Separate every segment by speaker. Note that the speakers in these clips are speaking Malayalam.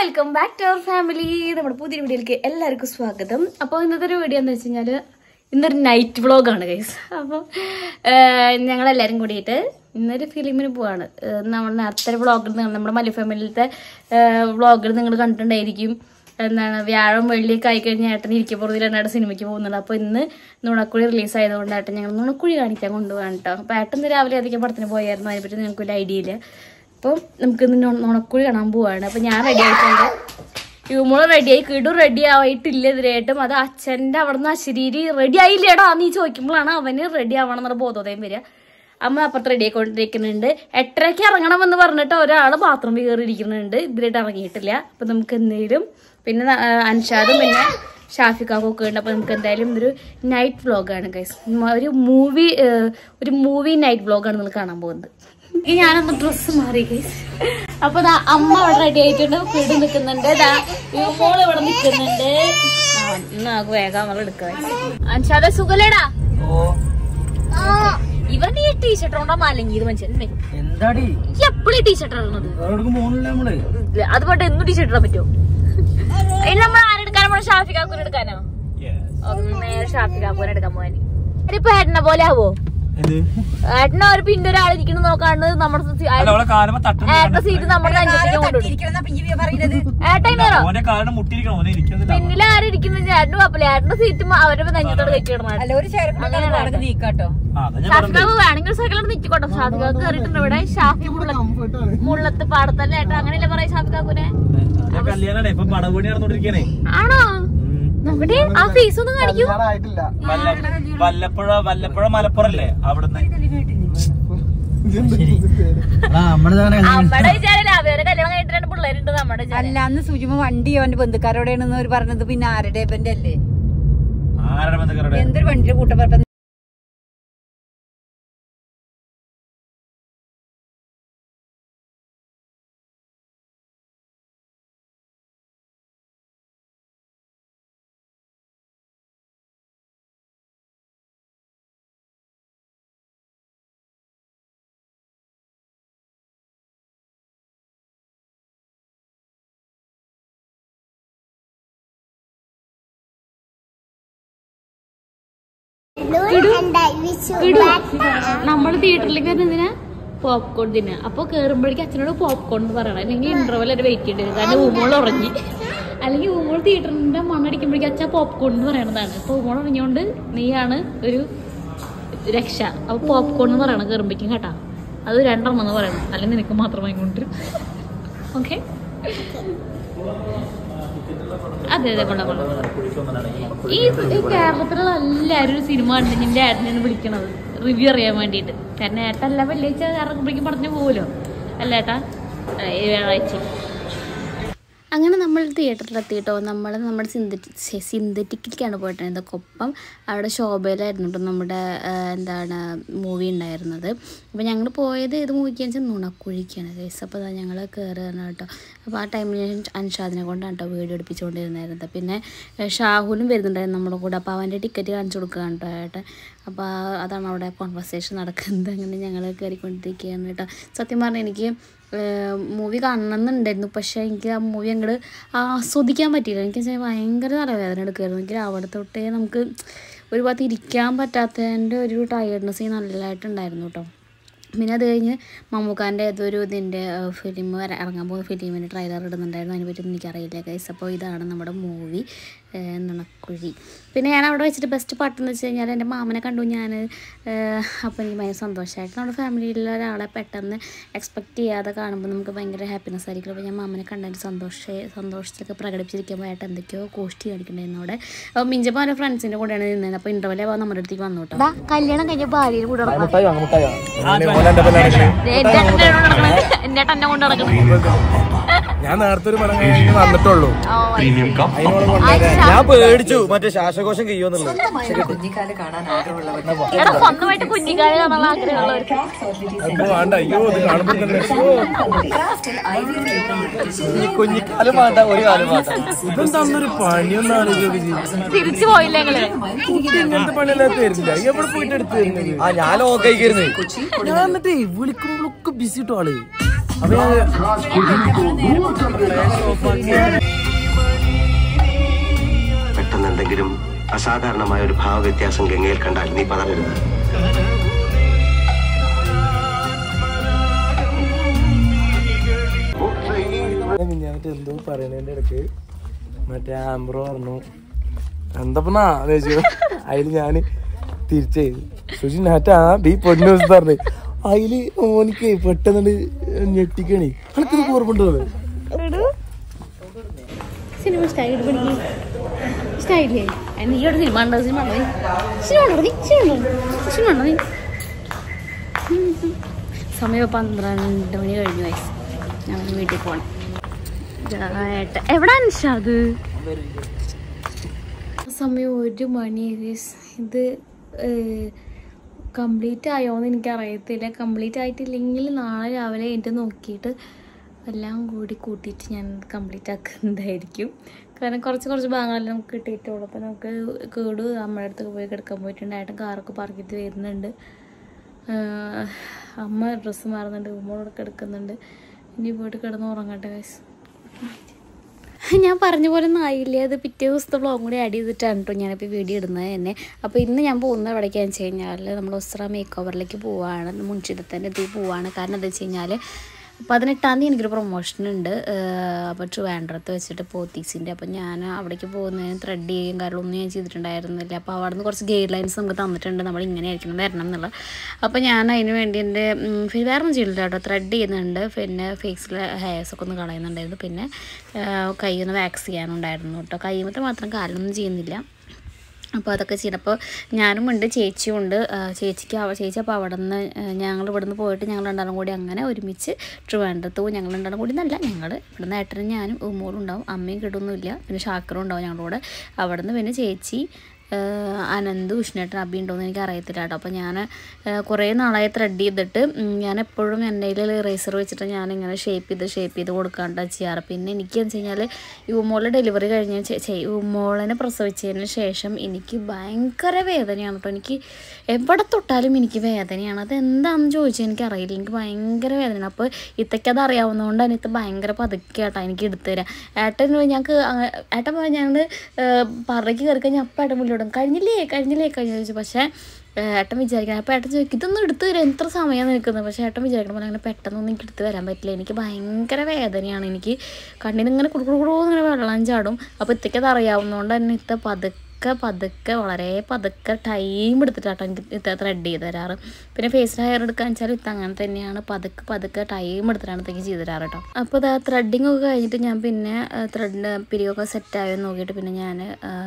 Speaker 1: Welcome back to our family നമ്മുടെ പുതിയ വീഡിയോയിലേക്ക് എല്ലാവർക്കും സ്വാഗതം അപ്പോൾ ഇന്നത്തെ ഒരു വീഡിയോ എന്ന് വെച്ച് കഴിഞ്ഞാൽ ഇന്നൊരു നൈറ്റ് വ്ളോഗാണ് ഗൈസ് അപ്പോൾ ഞങ്ങളെല്ലാവരും കൂടിയിട്ട് ഇന്നൊരു ഫിലിമിന് പോവാണ് ഏഹ് നമ്മൾ നേരത്തെ വ്ളോഗിൽ നമ്മുടെ മലി ഫാമിലിത്തെ വ്ളോഗിൽ നിങ്ങൾ കണ്ടിട്ടുണ്ടായിരിക്കും എന്താണ് വ്യാഴം വെള്ളിയൊക്കെ ആയി കഴിഞ്ഞാൽ ഏട്ടൻ ഇരിക്കപ്പുറത്തിൽ എന്നായിട്ട് സിനിമയ്ക്ക് പോകുന്നുണ്ട് അപ്പോൾ ഇന്ന് നുണക്കുഴി റിലീസ് ആയതുകൊണ്ട് ഏട്ടൻ ഞങ്ങൾ നുണക്കുഴി കാണിക്കാൻ കൊണ്ടുപോകാൻ കേട്ടോ അപ്പോൾ ഏട്ടൻ ഇന്ന് രാവിലെ അധികം പടത്തിന് പോയായിരുന്നു അതിനെപ്പറ്റി ഞങ്ങൾക്ക് വലിയ ഐഡിയ ഇല്ല അപ്പം നമുക്ക് ഇന്ന് നുണ- നുണക്കുഴി കാണാൻ പോവാണ് അപ്പം ഞാൻ റെഡി ആയിട്ടുണ്ട് യുമോള് റെഡിയായി കിടു റെഡി ആയിട്ടില്ല ഇതിലായിട്ടും അത് അച്ഛൻ്റെ അവിടുന്ന് അശരീരി റെഡി ആയില്ലേടാ നീ ചോദിക്കുമ്പോഴാണ് അവന് റെഡി ആവണം എന്നുള്ള ബോധോദയം വരിക അമ്മ അപ്പുറത്ത് റെഡി ആയിക്കൊണ്ടിരിക്കുന്നുണ്ട് എട്ടരയ്ക്ക് ഇറങ്ങണമെന്ന് പറഞ്ഞിട്ട് ഒരാൾ ബാത്റൂമിൽ കയറി ഇരിക്കുന്നുണ്ട് ഇതിലായിട്ട് ഇറങ്ങിയിട്ടില്ല അപ്പം നമുക്ക് എന്തെങ്കിലും പിന്നെ ന- ആ, അൻഷാദും പിന്നെ ഷാഫിക്കാക്കൊക്കെ ഉണ്ട് അപ്പോൾ നമുക്ക് എന്തായാലും ഒരു നൈറ്റ് വ്ളോഗാണ് ഗൈസ് ഒരു മൂവി ഒരു മൂവി നൈറ്റ് വ്ളോഗാണ് നിങ്ങൾ കാണാൻ പോകുന്നത് ഈ ഞാനൊന്ന് ഡ്രസ്സ് മാറി ഗൈസ് അപ്പൊ ദാ അമ്മ അവിടെ റെഡി ആയിട്ടുണ്ട് വീട് നിൽക്കുന്നുണ്ട് ദാ മോൾ ഇവിടെ നിൽക്കുന്നുണ്ട് ആ, ഇന്ന് നമുക്ക് വേഗം നമ്മൾ എടുക്കുക അൻഷാദ സുഖലേടാ ഇവരുടെ ഈ ടീഷർട്ട് കൊണ്ടാ മലങ്ങിയത് മനുഷ്യൻ
Speaker 2: എന്താടി
Speaker 1: ഈ എപ്പോഴും ടീഷർട്ട് ഇടുന്നത്
Speaker 2: വേറെവിടേക്കും പോണില്ല നമ്മള്
Speaker 1: അത് പോട്ടെ എന്നും ടീഷർട്ട് ഇടാൻ പറ്റുമോ ഇനി നമ്മൾ ആരെടുക്കാനോ നമ്മളെ ഷാഫിക്കാക്കൂർ എടുക്കാനോ ഒന്ന് നേരെ ഷാഫിക്കാക്കൂർ എടുക്കാൻ പോവാന് ഇപ്പൊ ഏട്ടനെ പോലെ ആവോ ഏട്ടനെ ഒരു പിന്നെ ഒരാൾ ഇരിക്കണം നോക്കാണ്ട് നമ്മുടെ സി-
Speaker 2: അവളെ കാലമ തട്ടും
Speaker 1: ഏട്ടന്റെ സീറ്റ് നമ്മുടെ അഞ്ചത്തേക്ക് കൊണ്ടുവിടും ഏട്ടൻ ഇങ്ങനെയാണോ
Speaker 2: ഓനെ കാലിന് മുട്ടിയിരിക്കണം ഓനെ ഇരിക്കുന്നില്ല
Speaker 1: പിന്നിൽ ആരും ഇരിക്കുന്ന ചേട്ടന് കുഴപ്പമില്ല ഏട്ടന്റെ സീറ്റ് അവരുടെ നെഞ്ഞത്തോട് കയറ്റിയിടണം
Speaker 3: നീക്കാട്ടോ
Speaker 2: ആ അതാ ഞാൻ
Speaker 1: ഷാഫിക്കാവ് വേണമെങ്കിൽ സൈക്കിളിൽ നിൽക്കോട്ടെ ഷാഫിക്കാവ് കയറിയിട്ടുണ്ട് ഇവിടെ ഷാഫി മുള്ള- മുള്ളത്ത് പാടത്തല്ലേ ഏട്ടാ അങ്ങനെയല്ലേ പറയാ ഷാഫിക്കാക്കൂനെ
Speaker 2: പറഞ്ഞെ. കല്യാണേ ഇപ്പൊ പടപണി നടന്നോണ്ടിരിക്കണേ
Speaker 1: ആണോ നോക്കട്ടെ ആ ഫേസ് ഒന്ന് കാണിക്കൂ
Speaker 2: വല്ല വല്ലപ്പുഴ വല്ലപ്പുഴ മലപ്പുറല്ലേ അവിടുന്ന്
Speaker 1: നമ്മുടെ വിചാരല്ല അവരെ കല്യാണം കഴിഞ്ഞിട്ട് രണ്ട് പിള്ളേരുണ്ട് നമ്മുടെ വിചാരം
Speaker 3: അല്ല അന്ന് സുജുമ വണ്ടി അവന്റെ ബന്ധുക്കാരോടെയാണെന്ന് അവർ പറഞ്ഞത് പിന്നെ ആരുടെ ഇവന്റെ അല്ലേ
Speaker 2: ആരുടെ ബന്ധുക്കാരുടെ
Speaker 3: എന്തൊരു വണ്ടിയുടെ കൂട്ടപ്പറപ്പം
Speaker 1: നമ്മൾ തിയേറ്ററിലേക്ക് വരുന്നതിനാ പോപ്കോൺ തിന്നാ അപ്പൊ കേറുമ്പോഴേക്കും അച്ഛനോട് പോപ്കോൺ എന്ന് പറയണം അല്ലെങ്കിൽ ഇന്റർവെൽ വരെ വെയിറ്റ് ചെയ്യേണ്ടി വരും കാരണം ഊമോൾ ഉറങ്ങി അല്ലെങ്കിൽ ഊമോൾ തിയേറ്ററിന്റെ മണ്ണടിക്കുമ്പോഴേക്കും അച്ഛൻ പോപ്കോൺ എന്ന് പറയണതാണ് അപ്പൊ ഊമോൾ ഉറങ്ങിയോണ്ട് നീയാണ് ഒരു രക്ഷ അപ്പൊ പോപ്കോൺ എന്ന് പറയണം കേറുമ്പോഴേക്കും കേട്ടാ അത് രണ്ടെണ്ണം എന്ന് പറയണം അല്ലെങ്കിൽ നിനക്ക് മാത്രമായി കൊണ്ടുവരും ഓക്കെ അതെ അതെ കൊള്ളാം കൊള്ളാം ഈ ഈ കേരളത്തിലുള്ള എല്ലാവരും ഒരു സിനിമ കണ്ടിട്ട് എൻ്റെ ഏട്ടനെ വിളിക്കണത് റിവ്യൂ അറിയാൻ വേണ്ടിയിട്ട് കാരണം ഏട്ടല്ല വെള്ളിയാഴ്ച ഇറങ്ങുമ്പോഴേക്കും പറഞ്ഞു പോകുമല്ലോ അല്ല ഏട്ടാ ഏ, ഈ വ്യാഴാഴ്ച അങ്ങനെ നമ്മൾ തിയേറ്ററിലെത്തിയിട്ടോ നമ്മൾ നമ്മുടെ സിന്തറ്റിക് സിന്തറ്റിക്കിലേക്കാണ് പോയിട്ടുണ്ടായിരുന്നത് കൊപ്പം അവിടെ ശോഭയിലായിരുന്നു കേട്ടോ നമ്മുടെ ആ, എന്താണ് മൂവി ഉണ്ടായിരുന്നത് അപ്പോൾ ഞങ്ങൾ പോയത് ഏത് മൂവിക്കാന്ന് വെച്ചാൽ നുണക്കുഴിക്കാണ് കേസ് അപ്പോൾ അതാ ഞങ്ങൾ കയറുകയാണ് കേട്ടോ അപ്പോൾ ആ ടൈമിൽ ഞാൻ അൻഷാദിനെ കൊണ്ടാണ് കേട്ടോ വീഡിയോ എടുപ്പിച്ചുകൊണ്ടിരുന്നായിരുന്നത് പിന്നെ ഏ, ഷാഹുലും വരുന്നുണ്ടായിരുന്നു നമ്മുടെ കൂടെ അപ്പോൾ അവൻ്റെ ടിക്കറ്റ് കാണിച്ചു കൊടുക്കുകയാണ് കേട്ടോ ഏട്ടൻ അപ്പോൾ ആ- അതാണ് അവിടെ കോൺവെർസേഷൻ നടക്കുന്നത് അങ്ങനെ ഞങ്ങൾ കയറിക്കൊണ്ടിരിക്കുകയാണ് കേട്ടോ സത്യം പറഞ്ഞാൽ എനിക്ക് മൂവി കാണണമെന്നുണ്ടായിരുന്നു പക്ഷേ എനിക്ക് ആ മൂവി അങ്ങോട്ട് ആസ്വദിക്കാൻ പറ്റിയില്ല എനിക്ക് വെച്ചാൽ ഭയങ്കര തലവേദന എടുക്കുമായിരുന്നു എനിക്ക് അവിടെ തൊട്ടേ നമുക്ക് ഒരു ഭാഗത്ത് ഇരിക്കാൻ പറ്റാത്തതിൻ്റെ ഒരു ടയർഡ്നെസ് നല്ലതായിട്ടുണ്ടായിരുന്നു കേട്ടോ പിന്നെ അത് കഴിഞ്ഞ് മമ്മൂക്കാൻ്റെ ഏതൊരു ഇതിൻ്റെ ഫിലിം ഇറങ്ങാൻ പോകുന്ന ഫിലിമിൻ്റെ ട്രെയിലർ ഇടുന്നുണ്ടായിരുന്നു അതിനെ പറ്റി എനിക്കറിയില്ല ഗൈസ് അപ്പോൾ ഇതാണ് നമ്മുടെ മൂവി നുണക്കുഴി പിന്നെ ഞാൻ അവിടെ വെച്ചിട്ട് ബെസ്റ്റ് പാട്ടെന്ന് വെച്ച് കഴിഞ്ഞാൽ എൻ്റെ മാമനെ കണ്ടു ഞാൻ അപ്പോൾ എനിക്ക് ഭയങ്കര സന്തോഷമായിട്ട് നമ്മുടെ ഫാമിലിയിലുള്ള ഒരാളെ പെട്ടെന്ന് എക്സ്പെക്റ്റ് ചെയ്യാതെ കാണുമ്പോൾ നമുക്ക് ഭയങ്കര ഹാപ്പിനെസ് ആയിരിക്കും അപ്പോൾ ഞാൻ മാമനെ കണ്ടതിൻ്റെ സന്തോഷ സന്തോഷത്തിലൊക്കെ പ്രകടിപ്പിച്ചിരിക്കുമ്പോൾ ആയിട്ട് എന്തൊക്കെയോ കോഷ്ടി കാണിക്കണ്ടായിരുന്നു അവിടെ അപ്പോൾ മിഞ്ചപ്പോൾ അവൻ്റെ ഫ്രണ്ട്സിൻ്റെ കൂടെയാണ് നിന്നത് അപ്പോൾ ഇൻ്റർവെല്ലേ അപ്പോൾ നമ്മുടെ അടുത്തേക്ക് വന്നു കേട്ടോ കല്യാണം കഴിഞ്ഞ ഭാര്യയുടെ കൂടെ എന്നെ തന്നെ കൊണ്ട് നടക്കണം
Speaker 4: ഞാൻ നേരത്തെ ഒരു പടം കഴിഞ്ഞ് വന്നിട്ടുള്ളൂ അതിനോട് കൊണ്ടുവരാൻ ഞാൻ പേടിച്ചു മറ്റേ ശ്വാസകോശം കഴിയുമെന്നുള്ളത്
Speaker 1: എടാ സ്വന്തമായിട്ട് കുഞ്ഞിക്കാരെ കാണാനുള്ള ആഗ്രഹമുള്ളവർക്ക്
Speaker 4: അപ്പൊ വേണ്ട അയ്യോ ഇത് കാണുമ്പോ തന്നെ അയ്യോ. ഈ കുഞ്ഞിക്കാലം വേണ്ട ഒരു കാലം വേണ്ട ഇതെന്താന്നൊരു പണിയൊന്നാണ്
Speaker 1: തിരിച്ചു പോയില്ല ഞങ്ങള്
Speaker 4: ഇങ്ങനത്തെ പണിയെല്ലാം തരില്ല എവിടെ പോയിട്ട് എടുത്ത് തരുന്നത് ആ ഞാൻ ഓക്കെ ഞാൻ എന്നിട്ട് വിളിക്കുമ്പോഴൊക്കെ ബിസി ഇട്ടോ ആള് അപ്പൊ ഞാൻ
Speaker 5: അസാധാരണമായ ഒരു ഭാവവ്യത്യാസം ഗംഗയിൽ കണ്ടാൽ നീ പതറരുത്
Speaker 4: മിഞ്ഞാന്നിട്ട് എന്തോ പറയണതിന്റെ ഇടയ്ക്ക് മറ്റേ ആംബ്രോ പറഞ്ഞു എന്തപ്പന്നാ ചോദിച്ചു അതില് ഞാന് തിരിച്ചു സുജി നാറ്റാ ബി പൊന്നു ദിവസം പറഞ്ഞു അതില് ഓനിക്ക് പെട്ടെന്ന് ഞെട്ടിക്കണേ അനക്കിത് ഓർമ്മണ്ടോ
Speaker 1: സിനിമ ഇഷ്ടമായി പഠിക്കും ഇഷ്ടമായില്ലേ നീ ഇവിടെ സിനിമ ഉണ്ടോ സിനിമ ഉണ്ടോ സിനിമ ഉണ്ടോ നീ സിനിമ ഉണ്ടോ സിനിമ ഉണ്ടോ നീ സമയം പന്ത്രണ്ട് മണി കഴിഞ്ഞു വയസ്സ് ഞാൻ വീട്ടിൽ പോണം ഏട്ട എവിടെ അനുഷാദ് സമയം ഒരു മണി guys. ഇത് കംപ്ലീറ്റ് ആയോന്ന് എനിക്കറിയത്തില്ല കംപ്ലീറ്റ് ആയിട്ടില്ലെങ്കിൽ നാളെ രാവിലെ എൻ്റെ നോക്കിയിട്ട് എല്ലാം കൂടി കൂട്ടിയിട്ട് ഞാൻ കംപ്ലീറ്റ് ആക്കുന്നതായിരിക്കും കാരണം കുറച്ച് കുറച്ച് ഭാഗങ്ങളെല്ലാം നമുക്ക് കിട്ടിയിട്ടുള്ളൂ അപ്പോൾ നമുക്ക് കേട് നമ്മുടെ അടുത്തൊക്കെ പോയി കിടക്കാൻ പോയിട്ടുണ്ട് ഏട്ടൻ കാറൊക്കെ പാർക്ക് ചെയ്ത് വരുന്നുണ്ട് ആഹ് അമ്മ ഡ്രസ്സ് മാറുന്നുണ്ട് ഉമ്മോടെ കിടക്കുന്നുണ്ട് ഇനി പോയിട്ട് കിടന്ന് ഉറങ്ങട്ടെ guys. ഞാൻ പറഞ്ഞ പോലെ ഒന്നും ആയില്ലേ അത് പിറ്റേ ദിവസത്തെ വ്ളോഗും കൂടി ആഡ് ചെയ്തിട്ടാണ് കേട്ടോ ഞാനിപ്പോൾ വീഡിയോ ഇടുന്നത് തന്നെ അപ്പോൾ ഇന്ന് ഞാൻ പോകുന്നത് എവിടേക്കാന്ന് വെച്ച് കഴിഞ്ഞാൽ നമ്മൾ ഒസ്ര മേക്ക് ഓവറിലേക്ക് പോവാണ് മുൻഷിതത്തിൻ്റെ ഇതിൽ പോവാണ് കാരണം എന്താ വെച്ച് കഴിഞ്ഞാൽ പതിനെട്ടാം തീയതി എനിക്കൊരു പ്രൊമോഷൻ ഉണ്ട് അപ്പോൾ ട്രിവാൻഡ്രത്ത് വെച്ചിട്ട് പോത്തീസിൻ്റെ അപ്പോൾ ഞാൻ അവിടേക്ക് പോകുന്നതിന് ത്രെഡ് ചെയ്യുകയും കാര്യങ്ങളൊന്നും ഞാൻ ചെയ്തിട്ടുണ്ടായിരുന്നില്ല അപ്പോൾ അവിടെ നിന്ന് കുറച്ച് ഗൈഡ് ലൈൻസ് നമുക്ക് തന്നിട്ടുണ്ട് നമ്മൾ ഇങ്ങനെ ആയിരിക്കണം വരണം എന്നുള്ളത് അപ്പോൾ ഞാൻ അതിന് വേണ്ടി എൻ്റെ ഉം, ഫി- വേറെ ഒന്നും ചെയ്തില്ല കേട്ടോ ത്രെഡ് ചെയ്യുന്നുണ്ട് പിന്നെ ഫേസിലെ ഹെയർസൊക്കെ ഒന്ന് കളയുന്നുണ്ടായിരുന്നു പിന്നെ കൈ ഒന്ന് വാക്സ് ചെയ്യാനുണ്ടായിരുന്നു കേട്ടോ കൈമത്തെ മാത്രം കാലൊന്നും ചെയ്യുന്നില്ല അപ്പോൾ അതൊക്കെ ചെയ്യണം അപ്പോൾ ഞാനും ഉണ്ട് ചേച്ചിയും ഉണ്ട് ആ, ചേച്ചിക്ക് അവ ചേച്ചി അപ്പോൾ അവിടെ നിന്ന് ഞങ്ങൾ ഇവിടെ നിന്ന് പോയിട്ട് ഞങ്ങൾ രണ്ടാളും കൂടി അങ്ങനെ ഒരുമിച്ച് ട്രിവാൻഡ്രത്ത് പോകും ഞങ്ങൾ രണ്ടാളും കൂടി എന്നല്ല ഞങ്ങൾ ഇവിടെ നിന്ന് ഏട്ടനും ഞാനും ഉമ്മോളും ഉണ്ടാവും അമ്മയും കിടൊന്നുമില്ല പിന്നെ ഷാക്കറും ഉണ്ടാവും ഞങ്ങളുടെ കൂടെ അവിടെ നിന്ന് പിന്നെ ചേച്ചി ആ, അനന്ത് ഉഷ്ണേട്ടൻ അബി ഉണ്ടോയെന്ന് എനിക്ക് അറിയത്തില്ല കേട്ടോ അപ്പോൾ ഞാൻ കുറേ നാളായി ത്രെഡ് ചെയ്തിട്ട് ഉം, ഞാൻ എപ്പോഴും എൻ്റെ കയ്യിൽ റേസർ വെച്ചിട്ട് ഞാൻ ഇങ്ങനെ ഷേപ്പ് ചെയ്ത് ഷേപ്പ് ചെയ്ത് കൊടുക്കാണ്ടാണ് ചെയ്യാറ് പിന്നെ എനിക്ക് എന്ന് വെച്ച് കഴിഞ്ഞാൽ ഈ ഉമ്മോളെ ഡെലിവറി കഴിഞ്ഞ ഉമ്മോളനെ പ്രസവിച്ചതിന് ശേഷം എനിക്ക് ഭയങ്കര വേദനയാണ് കേട്ടോ എനിക്ക് എവിടെ തൊട്ടാലും എനിക്ക് വേദനയാണ് അത് എന്താണെന്ന് ചോദിച്ചാൽ എനിക്കറിയില്ല എനിക്ക് ഭയങ്കര വേദനയാണ് അപ്പോൾ ഇത്തയ്ക്ക് അത് അറിയാവുന്നതുകൊണ്ട് തന്നെ ഇത് ഭയങ്കര പതുക്കെ കേട്ടോ എനിക്ക് എടുത്തു തരാം ഏട്ടൻ ഞങ്ങൾക്ക് ഏട്ടൻ പോയി ഞങ്ങൾ പറയ്ക്ക് കയറി കഴിഞ്ഞാൽ അപ്പം ഏട്ടൻ വിളിയോടും കഴിഞ്ഞില്ലേ കഴിഞ്ഞില്ലേ കഴിഞ്ഞു ചോദിച്ചു പക്ഷേ ഏഹ് ഏട്ടൻ വിചാരിക്കണം അപ്പോൾ ഏട്ടൻ ചോദിക്കും ഇതൊന്നും എടുത്തു തരാം എത്ര സമയം നിൽക്കുന്നത് പക്ഷേ ഏട്ടൻ വിചാരിക്കണം പോലെ അങ്ങനെ പെട്ടെന്നൊന്നും എനിക്ക് എടുത്ത് വരാൻ പറ്റില്ല എനിക്ക് ഭയങ്കര വേദനയാണ് എനിക്ക് കണ്ണിന് ഇങ്ങനെ കുടുക്കുടുകുടു ഇങ്ങനെ വെള്ളം ചാടും അപ്പോൾ ഇത്തയ്ക്കത് അറിയാവുന്നതുകൊണ്ട് തന്നെ ഇത്ത പതുക്കെ പതുക്കെ വളരെ പതുക്കെ ടൈം എടുത്തിട്ടാട്ടോ എനിക്ക് ഇത്ത ത്രെഡ് ചെയ്ത് തരാറ് പിന്നെ ഫേസിൽ ഹെയർ എടുക്കാൻ വെച്ചാൽ ഇത്ത അങ്ങനെ തന്നെയാണ് പതുക്കെ പതുക്കെ ടൈം എടുത്തിട്ടാണ് ഇത്തേക്ക് ചെയ്ത് തരാറ് കേട്ടോ അപ്പോൾ ഇതാ ത്രെഡിങ് ഒക്കെ കഴിഞ്ഞിട്ട് ഞാൻ പിന്നെ ത്രെഡ് പിരിയൊക്കെ സെറ്റായോ നോക്കിയിട്ട് പിന്നെ ഞാൻ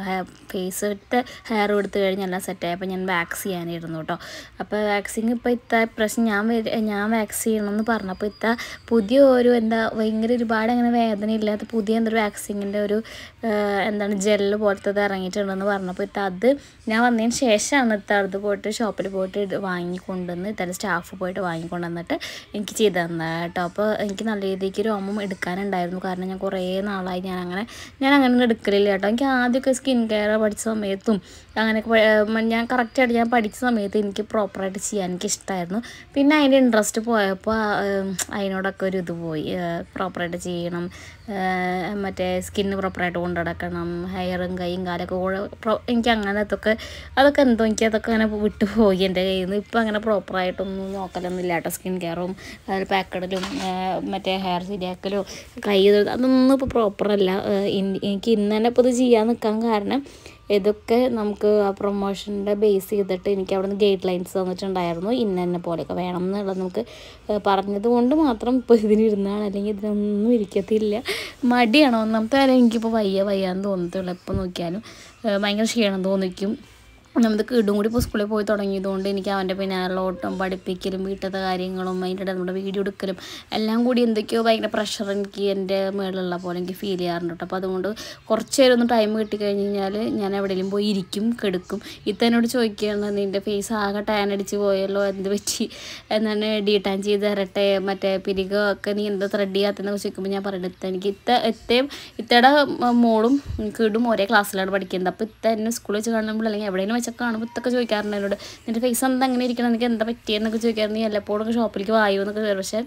Speaker 1: ഫേസ് ഇട്ട് ഹെയർ എടുത്ത് കഴിഞ്ഞ് എല്ലാം സെറ്റായി അപ്പോൾ ഞാൻ വാക്സ് ചെയ്യാനായിരുന്നു കേട്ടോ അപ്പോൾ വാക്സിങ് ഇപ്പോൾ ഇത്ത പ്രശ്നം ഞാൻ വര- ഞാൻ വാക്സ് ചെയ്യണമെന്ന് പറഞ്ഞപ്പോൾ ഇത്ത പുതിയ ഒരു എന്താ ഭയങ്കര ഒരുപാട് അങ്ങനെ വേദന ഇല്ലാത്ത പുതിയ എന്തൊരു വാക്സിങ്ങിൻ്റെ ഒരു ആ, എന്താണ് ജെല്ല് പോലത്തത് ഇറങ്ങിയിട്ടുണ്ടെന്ന് പറഞ്ഞപ്പോൾ ഇത്ത അത് ഞാൻ വന്നതിന് ശേഷമാണ് ഇത്ത അടുത്ത് പോയിട്ട് ഷോപ്പിൽ പോയിട്ട് ഇത് വാങ്ങിക്കൊണ്ടുവന്ന് ഇത്തരം സ്റ്റാഫ് പോയിട്ട് വാങ്ങിക്കൊണ്ടുവന്നിട്ട് എനിക്ക് ചെയ്ത് തന്നെ കേട്ടോ അപ്പോൾ എനിക്ക് നല്ല രീതിക്ക് രോമം എടുക്കാനുണ്ടായിരുന്നു കാരണം ഞാൻ കുറേ നാളായി ഞാൻ അങ്ങനെ ഞാൻ അങ്ങനെ ഒന്നും എടുക്കലില്ല കേട്ടോ എനിക്ക് ആദ്യമൊക്കെ സ്കിൻ കെയർ പഠിച്ച സമയത്തും അങ്ങനെയൊക്കെ പ- ഏർ ഞാൻ കറക്റ്റായിട്ട് ഞാൻ പഠിച്ച സമയത്ത് എനിക്ക് പ്രോപ്പറായിട്ട് ചെയ്യാൻ എനിക്ക് ഇഷ്ടമായിരുന്നു പിന്നെ അതിൻ്റെ ഇൻട്രസ്റ്റ് പോയപ്പോൾ അതിനോടൊക്കെ ഒരു ഇത് പോയി പ്രോപ്പറായിട്ട് ചെയ്യണം ഏർ മറ്റേ സ്കിന്ന് പ്രോപ്പറായിട്ട് കൊണ്ടു നടക്കണം ഹെയറും കൈയും കാലൊക്കെ കൂടെ pro- എനിക്ക് അങ്ങനെ അതൊക്കെ അതൊക്കെ എന്തോ എനിക്ക് അതൊക്കെ അങ്ങനെ വിട്ടുപോയി എൻ്റെ കയ്യിൽ നിന്ന് ഇപ്പം അങ്ങനെ പ്രോപ്പറായിട്ടൊന്നും നോക്കലൊന്നും ഇല്ല കേട്ടോ സ്കിൻ കെയറും അതിൽ പാക്കടലും മറ്റേ ഹെയർ ശരിയാക്കലും കൈ ഇത് അതൊന്നും ഇപ്പോൾ പ്രോപ്പറല്ല എനിക്ക് ഇന്ന് തന്നെ ഇപ്പോൾ ഇത് ചെയ്യാൻ നിൽക്കാൻ കാരണം ഇതൊക്കെ നമുക്ക് ആ പ്രൊമോഷൻ്റെ ബേസ് ചെയ്തിട്ട് എനിക്ക് അവിടെ നിന്ന് ഗൈഡ് ലൈൻസ് തന്നിട്ടുണ്ടായിരുന്നു ഇന്ന തന്നെ പോലെയൊക്കെ വേണം എന്നുള്ളത് നമുക്ക് ഏഹ് പറഞ്ഞത് കൊണ്ട് മാത്രം ഇപ്പോൾ ഇതിനിരുന്നാണ് അല്ലെങ്കിൽ ഇതിനൊന്നും ഇരിക്കത്തില്ല മടിയാണ് ഒന്നാമത്തെ കാര്യം എനിക്കിപ്പോൾ വയ്യ വയ്യാന്ന് തോന്നത്തുള്ളൂ എപ്പോൾ നോക്കിയാലും ഏഹ് ഭയങ്കര ക്ഷീണം തോന്നിക്കും നമുക്ക് കിടും കൂടി ഇപ്പോൾ സ്കൂളിൽ പോയി തുടങ്ങിയതുകൊണ്ട് എനിക്ക് അവൻ്റെ പിന്നാലുള്ള ഓട്ടം പഠിപ്പിക്കലും വീട്ടിലത്തെ കാര്യങ്ങളും അതിൻ്റെ ഇടയിൽ നമ്മുടെ വീഡിയോ എടുക്കലും എല്ലാം കൂടി എന്തൊക്കെയോ ഭയങ്കര പ്രഷർ എനിക്ക് എൻ്റെ മേളിലുള്ള പോലെ എനിക്ക് ഫീൽ ചെയ്യാറുണ്ട് കേട്ടോ അപ്പോൾ അതുകൊണ്ട് കുറച്ച് നേരം ഒന്ന് ടൈം കിട്ടിക്കഴിഞ്ഞ് കഴിഞ്ഞാൽ ഞാൻ എവിടെയെങ്കിലും പോയി ഇരിക്കും കിടക്കും ഇത്തനോട് ചോദിക്കുകയാണ് നിൻ്റെ ഫേസ് ആകെ ടാൻ അടിച്ച് പോയല്ലോ എന്ത് പറ്റി എന്നാണ് ഡീ ടാൻ ചെയ്ത് തരട്ടെ മറ്റേ പിരികോ ഒക്കെ നീ എന്താ ത്രെഡ് ചെയ്യാത്തെന്നൊക്കെ ചോദിക്കുമ്പോൾ ഞാൻ പറയുന്നത് ഇത്ത എനിക്ക് ഇത്ത ഇത്തയും ഇത്തയുടെ മോളും കിടും ഒരേ ക്ലാസ്സിലാണ് പഠിക്കുന്നത് അപ്പോൾ ഇത്ത എന്നെ സ്കൂളിൽ വെച്ച് കാണുമ്പോൾ അല്ലെങ്കിൽ എവിടെയെങ്കിലും വെച്ചൊക്കെ കാണുമ്പോൾ ഇത്തൊക്കെ ചോദിക്കാറുണ്ട് എന്നോട് നിൻ്റെ ഫേസ് എന്താ അങ്ങനെ ഇരിക്കണം എനിക്ക് എന്താ പറ്റിയെന്നൊക്കെ ചോദിക്കാറുണ്ട് നീ എല്ലപ്പോഴും ഷോപ്പിലേക്ക് വായു എന്നൊക്കെ ചോദിക്കും പക്ഷേ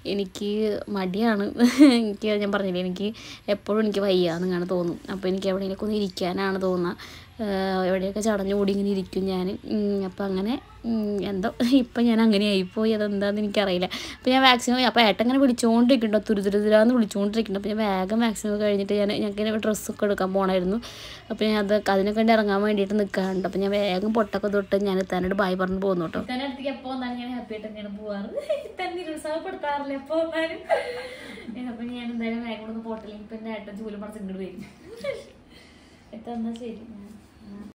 Speaker 1: എനിക്ക് മടിയാണ് എനിക്ക് ഞാൻ പറഞ്ഞില്ലേ എനിക്ക് എപ്പോഴും എനിക്ക് വയ്യാന്ന് ഇങ്ങനെ തോന്നും അപ്പോൾ എനിക്ക് എവിടെയെങ്കിലുമൊക്കെ ഒന്ന് ഇരിക്കാനാണ് തോന്നുക ആഹ് എവിടെയൊക്കെ ചടഞ്ഞു കൂടി ഇങ്ങനെ ഇരിക്കും ഞാൻ അപ്പം അങ്ങനെ ഉം, എന്തോ ഇപ്പം ഞാൻ അങ്ങനെ ആയിപ്പോയി അതെന്താണെന്ന് എനിക്കറിയില്ല അപ്പോൾ ഞാൻ വാക്സിൻ അപ്പോൾ ഏട്ടൻ ഇങ്ങനെ വിളിച്ചുകൊണ്ടിരിക്കുന്നുണ്ടോ തുരുതുരുതുരാന്ന് വിളിച്ചുകൊണ്ടിരിക്കുന്നുണ്ട് അപ്പോൾ ഞാൻ വേഗം വാക്സിൻ ഒക്കെ കഴിഞ്ഞിട്ട് ഞാൻ ഞങ്ങൾക്ക് ഡ്രസ്സൊക്കെ എടുക്കാൻ പോകണമായിരുന്നു അപ്പോൾ ഞാൻ അത് അതിനൊക്കെ വേണ്ടി ഇറങ്ങാൻ വേണ്ടിയിട്ട് നിൽക്കാറുണ്ട് അപ്പോൾ ഞാൻ വേഗം പൊട്ടൊക്കെ തൊട്ട് ഞാൻ തന്നോട് ബായ് പറഞ്ഞ് പോകുന്നു കേട്ടോ തന്നെ അടുത്തേക്ക് എപ്പോൾ വന്നാലും ഞാൻ ഹാപ്പി ആയിട്ട് തന്നെയാണ് പോവാറ് തന്നെ നിരുത്സാഹപ്പെടുത്താറില്ല എപ്പോൾ വന്നാലും അപ്പോൾ ഞാൻ എന്തായാലും വേഗം ഒന്ന് പോട്ടില്ലെങ്കിൽ പിന്നെ ഏട്ടൻ ജോലി പറഞ്ഞ് ഇങ്ങോട്ട് വരും എത്താ എന്നാ ശരി